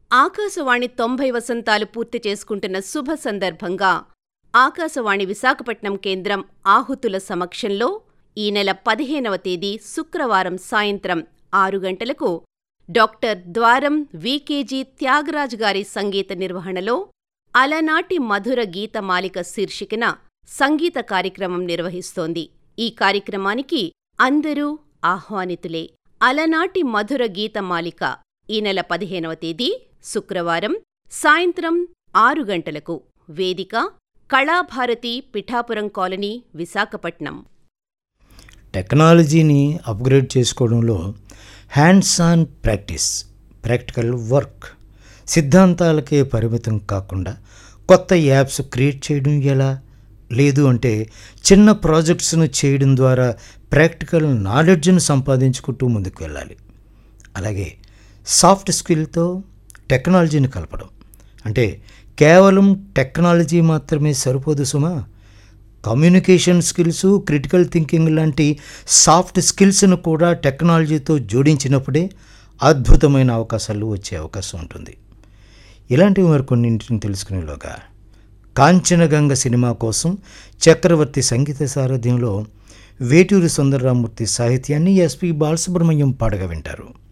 ఆకాశవాణి తొంభై వసంతాలు పూర్తి చేసుకుంటున్న శుభ సందర్భంగా ఆకాశవాణి విశాఖపట్నం కేంద్రం ఆహుతుల సమక్షంలో ఈ నెల పదిహేనవ తేదీ శుక్రవారం సాయంత్రం ఆరు గంటలకు డాక్టర్ ద్వారం వికేజీ త్యాగరాజ్ గారి సంగీత నిర్వహణలో అలనాటి మధుర గీతమాలిక శీర్షికన సంగీత కార్యక్రమం నిర్వహిస్తోంది ఈ కార్యక్రమానికి అందరూ ఆహ్వానితులే అలనాటి మధుర గీతమాలిక ఈ నెల పదిహేనవ తేదీ శుక్రవారం సాయంత్రం ఆరు గంటలకు వేదిక కళాభారతి పిఠాపురం కాలనీ విశాఖపట్నం టెక్నాలజీని అప్గ్రేడ్ చేసుకోవడంలో hands on practice practical work సిద్ధాంతాలకే పరిమితం కాకుండా కొత్త యాప్స్ క్రియేట్ చేయడం ఎలా లేదు అంటే చిన్న ప్రాజెక్ట్స్ను చేయడం ద్వారా ప్రాక్టికల్ నాలెడ్జ్ను సంపాదించుకుంటూ ముందుకు వెళ్ళాలి అలాగే సాఫ్ట్ స్కిల్తో టెక్నాలజీని కలపడం అంటే కేవలం టెక్నాలజీ మాత్రమే సరిపోదు సుమా కమ్యూనికేషన్ స్కిల్స్ క్రిటికల్ థింకింగ్ లాంటి సాఫ్ట్ స్కిల్స్ను కూడా టెక్నాలజీతో జోడించినప్పుడే అద్భుతమైన అవకాశాలు వచ్చే అవకాశం ఉంటుంది ఇలాంటివి మరికొన్నింటిని తెలుసుకునేలోగా కాంచనగంగ సినిమా కోసం చక్రవర్తి సంగీత సారథ్యంలో వేటూరి సుందరరామూర్తి సాహిత్యాన్ని ఎస్పి బాలసుబ్రహ్మణ్యం పాడగా వింటారు